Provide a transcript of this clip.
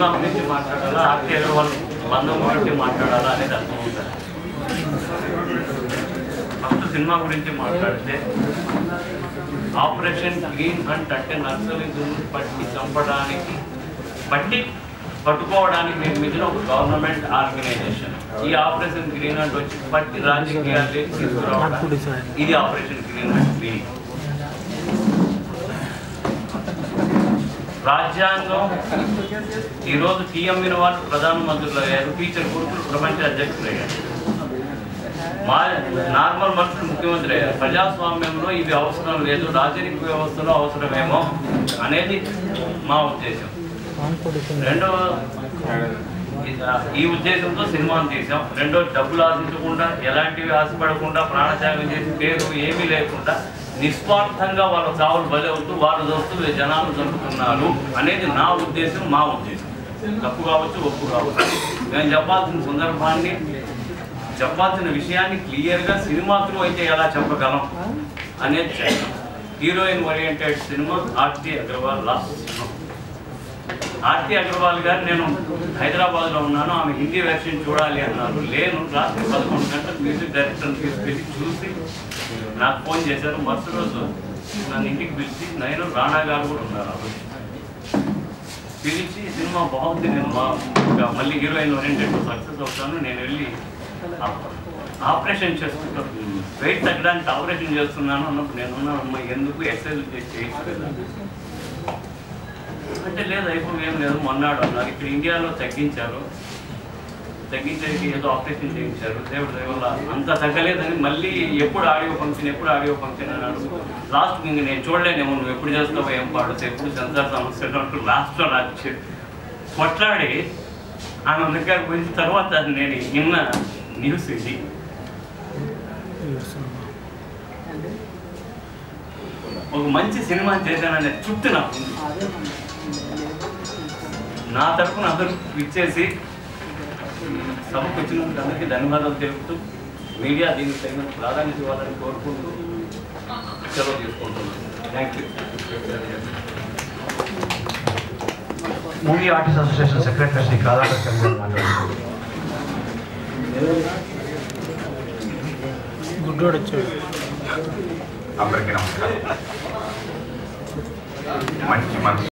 Cinema గురించి మాట్లాడాలా ఆర్తి అగర్వాల్ బంధం గురించి మాట్లాడాలా అనేది అర్థమవుతుంది ఫస్ట్ సినిమా గురించి మాట్లాడితే ఆపరేషన్ గ్రీన్ హంట్ అంటే నక్సలిజం పట్టి చంపడానికి పట్టి పట్టుకోవడానికి నిర్మించిన ఒక గవర్నమెంట్ ఆర్గనైజేషన్ ఈ ఆపరేషన్ గ్రీన్ హంట్ వచ్చి పట్టి రాజకీయాలు తీసుకురావడం ఇది ఆపరేషన్ గ్రీన్ హంట్ గ్రీన్ రాజ్యాంగం ఈరోజు టీఎంఈన వాళ్ళు ప్రధానమంత్రులు అయ్యారు టీచర్ కొడుకులు ప్రపంచ అధ్యక్షులు అయ్యారు మా నార్మల్ మనుషులు ముఖ్యమంత్రి అయ్యారు ప్రజాస్వామ్యంలో ఇది అవసరం లేదు రాజకీయ వ్యవస్థలో అవసరమేమో అనేది మా ఉద్దేశం రెండవ ఈ ఉద్దేశంతో సినిమాను తీసాం రెండో డబ్బులు ఆశించకుండా ఎలాంటివి ఆశపడకుండా ప్రాణత్యాగం చేసి పేరు ఏమీ లేకుండా నిస్వార్థంగా వాళ్ళ చావులు బలి అవుతూ వాళ్ళ దోస్తులు జనాలు చంపుతున్నారు అనేది నా ఉద్దేశం మా ఉద్దేశం తప్పు కావచ్చు ఒప్పు కావచ్చు నేను చెప్పాల్సిన సందర్భాన్ని చెప్పాల్సిన విషయాన్ని క్లియర్గా సినిమా త్రూ అయితే ఎలా చెప్పగలం అనేది చేస్తాం heroine oriented cinema Aarti Agarwal last cinema Aarti Agarwal గారు నేను హైదరాబాద్లో ఉన్నాను ఆమె హిందీ వెర్షన్ చూడాలి అన్నారు లేను రాత్రి పదకొండు గంటలకు మ్యూజిక్ డైరెక్టర్ని తీసుకెళ్ళి చూసి నాకు ఫోన్ చేశారు మరుసటి రోజు నన్ను ఇంటికి పిలిచి నేను రాణా గారు కూడా ఉన్నారు ఆ రోజు పిలిచి "ఈ సినిమా బాగుంది నేను మా- ఇంకా మళ్ళీ హీరోయిన్ ఓరియంటెడ్ సక్సెస్ అవుతాను నేను వెళ్ళి ఆప్- ఆపరేషన్ చేస్తున్నా వెయిట్ తగ్గడానికి ఆపరేషన్ చేస్తున్నాను అన్నప్పుడు నేను ఉన్నాను అమ్మ ఎందుకు ఎక్సర్సైజ్ చేసి చేయొచ్చు కదా అంటే లేదు అయిపోయి ఏం లేదు మొన్నాడు అన్నారు ఇక్కడ ఇండియాలో తగ్గించారు తగ్గించేకి ఏదో ఆపరేషన్ చేయించారు దేవుడు దేవుళ్ళ అంత తగ్గలేదని మళ్ళీ ఎప్పుడు ఆడియో ఫంక్షన్ ఎప్పుడు ఆడియో ఫంక్షన్ అని అడుగు లాస్ట్ ఇంక నేను చూడలేనేమో నువ్వు ఎప్పుడు చేస్తావో ఏం పాడుతావు ఎప్పుడు సెన్సార్ సమస్యలు అంటూ లాస్ట్లో నాకు చె- కొట్లాడి ఆమె దగ్గర పోయిన తర్వాత నేను నిన్న న్యూస్ ఇది ఒక మంచి సినిమా చేశాననే తృప్తి నాకు ఉంది. నా తరఫున అందరూ ఇచ్చేసి సభకు వచ్చినందుకు అందరికీ ధన్యవాదాలు తెలుపుతూ మీడియా దీనికి తగిన ప్రాధాన్యత ఇవ్వాలని కోరుకుంటూ సెలవు తీసుకుంటున్నాను thank you movie artist association secretary Shri Kadakar గారు మాట్లాడుతున్నారు గుడ్డోడు వచ్చాడు అందరికీ నమస్కారం మంచి మనసు